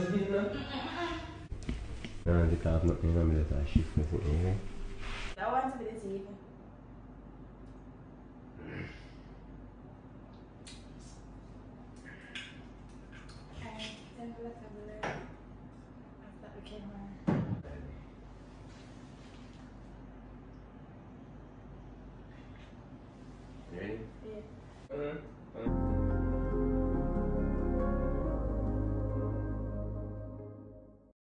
هنا أنا بدي تعرف نقينا من العشيف مثل إيه لو انت بدأت تجيبها Ready? Yeah. Uh, uh.